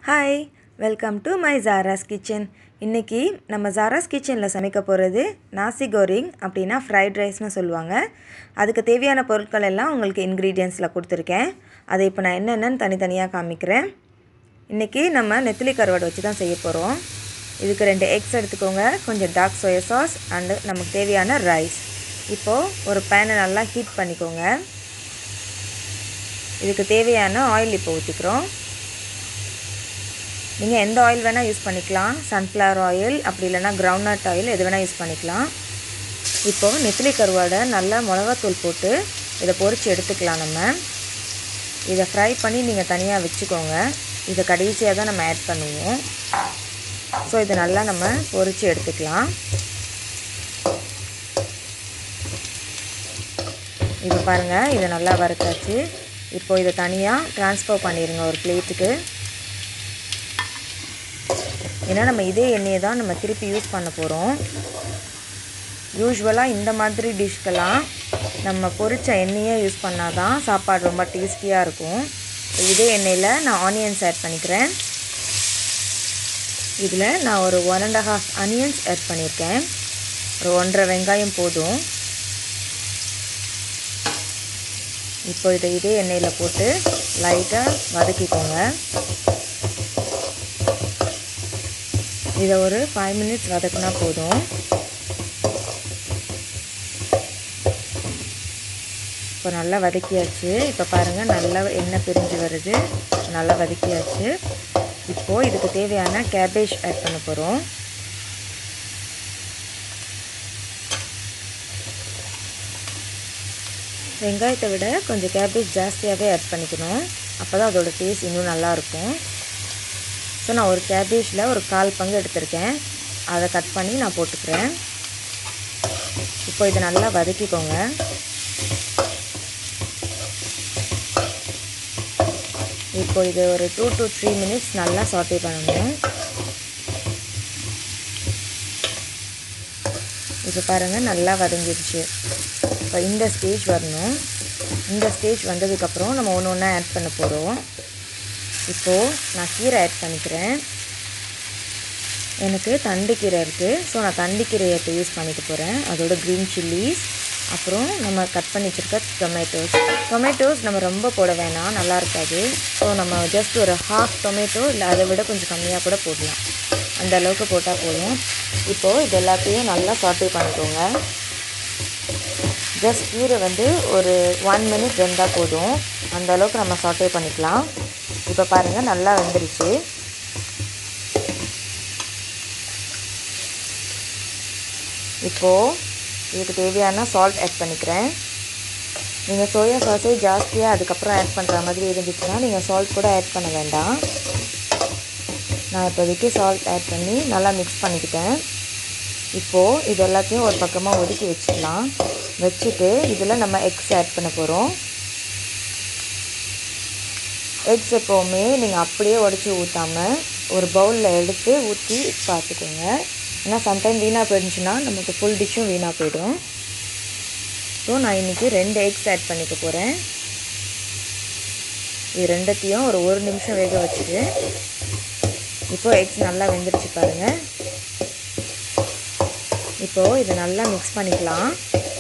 hi welcome to my Zara's kitchen இன்றைக்கி நம்ம Zara's கிச்சனில் சமைக்க போகிறது நாசி கோரிங் அப்படின்னா ஃப்ரைட் ரைஸ்னு சொல்லுவாங்க அதுக்கு தேவையான பொருட்கள் எல்லாம் உங்களுக்கு இன்க்ரீடியன்ஸில் கொடுத்துருக்கேன் அதை இப்போ நான் என்னென்னு தனித்தனியாக காமிக்கிறேன் இன்றைக்கி நம்ம நெத்திலி கருவாடு வச்சு தான் செய்ய போகிறோம் இதுக்கு ரெண்டு எக்ஸ் எடுத்துக்கோங்க கொஞ்சம் டார்க் சோயா சாஸ் அண்டு நமக்கு தேவையான ரைஸ் இப்போது ஒரு பேனை நல்லா ஹீட் பண்ணிக்கோங்க இதுக்கு தேவையான ஆயில் இப்போ ஊற்றிக்கிறோம் நீங்கள் எந்த ஆயில் வேணால் யூஸ் பண்ணிக்கலாம் சன்ஃப்ளவர் ஆயில் அப்படி இல்லைனா கிரவுண்ட்நட் ஆயில் எது வேணால் யூஸ் பண்ணிக்கலாம் இப்போது நெத்திலி கருவாடை நல்லா மிளகாத்தூள் போட்டு இதை பொரித்து எடுத்துக்கலாம் நம்ம இதை ஃப்ரை பண்ணி நீங்கள் தனியாக வச்சுக்கோங்க இதை கடைசியாக தான் நம்ம ஆட் பண்ணுவோம் ஸோ இதை நல்லா நம்ம பொரித்து எடுத்துக்கலாம் இப்போ பாருங்கள் இதை நல்லா வறுத்தாச்சு இப்போது இதை தனியாக ட்ரான்ஸ்ஃபர் பண்ணிடுங்க ஒரு பிளேட்டுக்கு ஏன்னா நம்ம இதே எண்ணெயை தான் நம்ம திருப்பி யூஸ் பண்ண போகிறோம் யூஸ்வலாக இந்த மாதிரி டிஷ்க்கெல்லாம் நம்ம பொரித்த எண்ணெயை யூஸ் பண்ணால் தான் சாப்பாடு ரொம்ப டேஸ்டியாக இருக்கும் இதே எண்ணெயில் நான் ஆனியன்ஸ் ஆட் பண்ணிக்கிறேன் இதில் நான் ஒரு one and half onions add பண்ணியிருக்கேன் ஒரு ஒன்றரை வெங்காயம் போதும் இப்போ இதை இதே எண்ணெயில் போட்டு லைட்டாக வதக்கிக்கோங்க இதை ஒரு ஃபைவ் மினிட்ஸ் வதக்குனா போதும் இப்போ நல்லா வதக்கியாச்சு இப்போ பாருங்கள் நல்லா எண்ணெய் பிரிஞ்சு வருது நல்லா வதக்கியாச்சு இப்போது இதுக்கு தேவையான கேபேஜ் ஆட் பண்ண போகிறோம் வெங்காயத்தை விட கொஞ்சம் கேபேஜ் ஜாஸ்தியாகவே ஆட் பண்ணிக்கணும் அப்போ தான் அதோட டேஸ்ட் இன்னும் நல்லாயிருக்கும் ஸோ நான் ஒரு கேபேஜில் ஒரு கால் பங்கு எடுத்திருக்கேன் அதை கட் பண்ணி நான் போட்டுக்கிறேன் இப்போ இதை நல்லா வதக்கிக்கோங்க இப்போ இது ஒரு டூ டு த்ரீ மினிட்ஸ் நல்லா சாட்டே பண்ணணும் இப்போ பாருங்கள் நல்லா வதங்கிடுச்சு இப்போ இந்த ஸ்டேஜ் வரணும் இந்த ஸ்டேஜ் வந்ததுக்கப்புறம் நம்ம ஒன்று ஒன்றா ஆட் பண்ண போகிறோம் இப்போது நான் கீரை ஆட் பண்ணிக்கிறேன் எனக்கு தண்டு கீரை இருக்குது ஸோ நான் தண்டு கீரையை இப்போ யூஸ் பண்ணிக்க போகிறேன் அதோட க்ரீன் சில்லிஸ் அப்புறம் நம்ம கட் பண்ணி வச்சுருக்க டொமேட்டோஸ் டொமேட்டோஸ் நம்ம ரொம்ப போட வேணாம் நல்லா இருக்காது ஸோ நம்ம ஜஸ்ட் ஒரு ஹாஃப் டொமேட்டோ இல்லை அதை விட கொஞ்சம் கம்மியாக கூட போடலாம் அந்த அளவுக்கு போட்டால் போதும் இப்போது இது எல்லாத்தையும் நல்லா சாட்டே பண்ணிக்கோங்க ஜஸ்ட் கீரை வந்து ஒரு ஒன் மினிட் வெந்தால் போதும் அந்த அளவுக்கு நம்ம சாட்டே பண்ணிக்கலாம் இப்போ பாருங்கள் நல்லா வெந்துருச்சு இப்போது இதுக்கு தேவையான சால்ட் ஆட் பண்ணிக்கிறேன் நீங்கள் சோயா சாஸே ஜாஸ்தியாக அதுக்கப்புறம் ஆட் பண்ணுற மாதிரி இருந்துச்சுன்னா நீங்கள் சால்ட் கூட ஆட் பண்ண வேண்டாம் நான் இப்போதைக்கு சால்ட் ஆட் பண்ணி நல்லா மிக்ஸ் பண்ணிக்கிட்டேன் இப்போது இது எல்லாத்தையும் ஒரு பக்கமாக ஒதுக்கி வச்சுக்கலாம் வச்சுட்டு இதில் நம்ம எக்ஸ் ஆட் பண்ண போகிறோம் எக்ஸ் எப்போவுமே நீங்கள் அப்படியே உடச்சி ஊற்றாமல் ஒரு பவுலில் எடுத்து ஊற்றி பார்த்துக்கோங்க ஏன்னா சம்டைம் வீணாக போயிடுச்சுன்னா நமக்கு ஃபுல் டிஷ்ஷும் வீணாக போயிடும் ஸோ நான் இன்றைக்கி ரெண்டு எக்ஸ் ஆட் பண்ணிக்க போகிறேன் இது ரெண்டத்தையும் ஒரு ஒரு நிமிஷம் வேக வச்சுட்டு இப்போது எக்ஸ் நல்லா வெந்துருச்சு பாருங்கள் இப்போது இதை நல்லா மிக்ஸ் பண்ணிக்கலாம்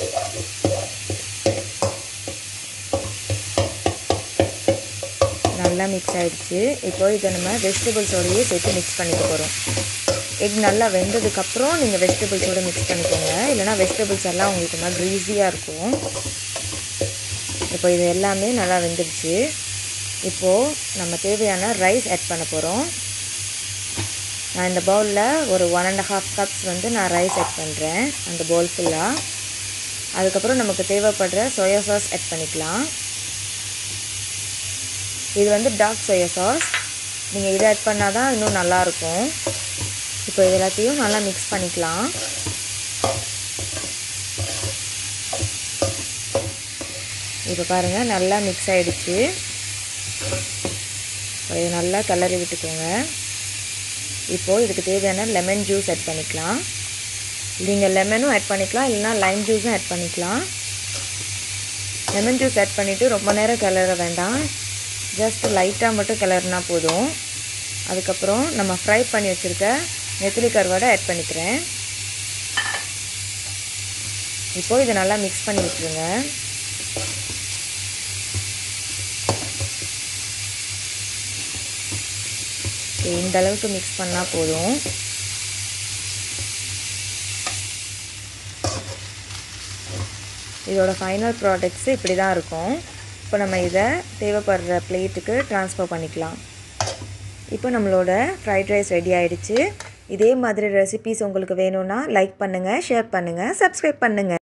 நல்லா மிக்ஸ் ஆகிடுச்சு இப்போது இதை நம்ம வெஜிடபிள்ஸோடையே சேர்த்து மிக்ஸ் பண்ணிக்க போகிறோம் எக் நல்லா வெந்ததுக்கப்புறம் நீங்கள் வெஜிடபிள்ஸோடு மிக்ஸ் பண்ணிக்கோங்க இல்லைனா வெஜிடபிள்ஸ் எல்லாம் உங்களுக்கு நல்லா க்ரீஸியாக இருக்கும் இப்போ இது எல்லாமே நல்லா வெந்துடுச்சு இப்போது நம்ம தேவையான ரைஸ் ஆட் பண்ண போகிறோம் நான் இந்த பவுலில் ஒரு ஒன் அண்ட் ஹாஃப் கப்ஸ் வந்து நான் ரைஸ் ஆட் பண்ணுறேன் அந்த பவுல் ஃபுல்லாக அதுக்கப்புறம் நமக்கு தேவைப்படுற சோயா சாஸ் ஆட் பண்ணிக்கலாம் இது வந்து டார்க் சோயா சாஸ் நீங்கள் இதை ஆட் பண்ணால் தான் இன்னும் நல்லாயிருக்கும் இப்போ இது எல்லாத்தையும் நல்லா மிக்ஸ் பண்ணிக்கலாம் இப்போ பாருங்கள் நல்லா மிக்ஸ் ஆகிடுச்சு இது நல்லா கிளறி விட்டுக்கோங்க இப்போது இதுக்கு தேவையான லெமன் ஜூஸ் ஆட் பண்ணிக்கலாம் நீங்கள் லெமனும் ஆட் பண்ணிக்கலாம் இல்லைனா லைம் ஜூஸும் ஆட் பண்ணிக்கலாம் லெமன் ஜூஸ் ஆட் பண்ணிவிட்டு ரொம்ப நேரம் கிளற வேண்டாம் ஜஸ்ட் லைட்டாக மட்டும் கிளறினா போதும் அதுக்கப்புறம் நம்ம ஃப்ரை பண்ணி வச்சுருக்க நெத்திலி கருவாடை ஆட் பண்ணிக்கிறேன் இப்போது இதை நல்லா மிக்ஸ் பண்ணி விட்டுருங்க இந்த அளவுக்கு மிக்ஸ் பண்ணால் போதும் இதோட ஃபைனல் ப்ராடக்ட்ஸு இப்படி தான் இருக்கும் இப்போ நம்ம இதை தேவைப்படுற பிளேட்டுக்கு ட்ரான்ஸ்ஃபர் பண்ணிக்கலாம் இப்போ நம்மளோட ஃப்ரைட் ரைஸ் ரெடி ஆகிடுச்சு இதே மாதிரி ரெசிபீஸ் உங்களுக்கு வேணும்னா லைக் பண்ணுங்கள் ஷேர் பண்ணுங்கள் சப்ஸ்கிரைப் பண்ணுங்கள்